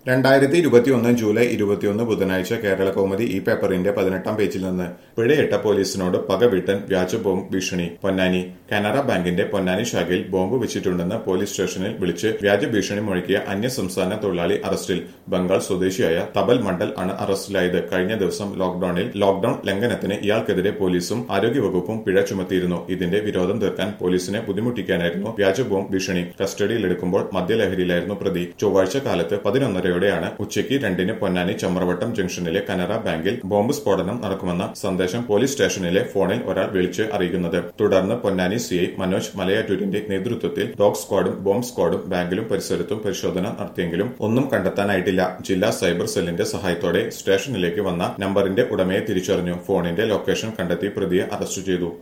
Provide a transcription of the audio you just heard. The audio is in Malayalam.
രണ്ടായിരത്തി ഇരുപത്തിയൊന്ന് ജൂലൈ ഇരുപത്തിയൊന്ന് ബുധനാഴ്ച കേരള കൗമുദി ഈ പേപ്പറിന്റെ പതിനെട്ടാം പേജിൽ നിന്ന് പിഴയിട്ട പോലീസിനോട് പകവീട്ടൻ വ്യാജ ബോംബ് ഭീഷണി പൊന്നാനി കാനറ ബാങ്കിന്റെ പൊന്നാനി ശാഖയിൽ ബോംബ് വെച്ചിട്ടുണ്ടെന്ന് പോലീസ് സ്റ്റേഷനിൽ വിളിച്ച് വ്യാജ ഭീഷണി മുഴക്കിയ അന്യസംസ്ഥാന തൊഴിലാളി അറസ്റ്റിൽ ബംഗാൾ സ്വദേശിയായ തബൽ മണ്ഡൽ ആണ് അറസ്റ്റിലായത് കഴിഞ്ഞ ദിവസം ലോക്ഡൌണിൽ ലോക്ഡൌൺ ലംഘനത്തിന് ഇയാൾക്കെതിരെ പോലീസും ആരോഗ്യവകുപ്പും പിഴ ചുമത്തിയിരുന്നു ഇതിന്റെ വിരോധം തീർക്കാൻ പോലീസിനെ ബുദ്ധിമുട്ടിക്കാനായിരുന്നു വ്യാജ ബോംബ് ഭീഷണി കസ്റ്റഡിയിലെടുക്കുമ്പോൾ മദ്യലഹരിയിലായിരുന്നു പ്രതി ചൊവ്വാഴ്ച കാലത്ത് പതിനൊന്നരയോടെയാണ് ഉച്ചയ്ക്ക് രണ്ടിന് പൊന്നാനി ചമ്രവട്ടം ജംഗ്ഷനിലെ കനറ ബാങ്കിൽ ബോംബ് സ്ഫോടനം നടക്കുമെന്ന സന്ദേശം പോലീസ് സ്റ്റേഷനിലെ ഫോണിൽ ഒരാൾ വിളിച്ച് അറിയിക്കുന്നത് തുടർന്ന് പൊന്നാനി സിഐ മനോജ് മലയാറ്റൂരിന്റെ നേതൃത്വത്തിൽ ഡോഗ് സ്ക്വാഡും ബോംബ് സ്ക്വാഡും ബാങ്കിലും പരിസരത്തും പരിശോധന നടത്തിയെങ്കിലും ഒന്നും കണ്ടെത്താനായിട്ടില്ല ജില്ലാ സൈബർ സെല്ലിന്റെ സഹായത്തോടെ സ്റ്റേഷനിലേക്ക് വന്ന നമ്പറിന്റെ ഉടമയെ തിരിച്ചറിഞ്ഞു ഫോണിന്റെ ലൊക്കേഷൻ കണ്ടെത്തി പ്രതിയെ അറസ്റ്റ് ചെയ്തു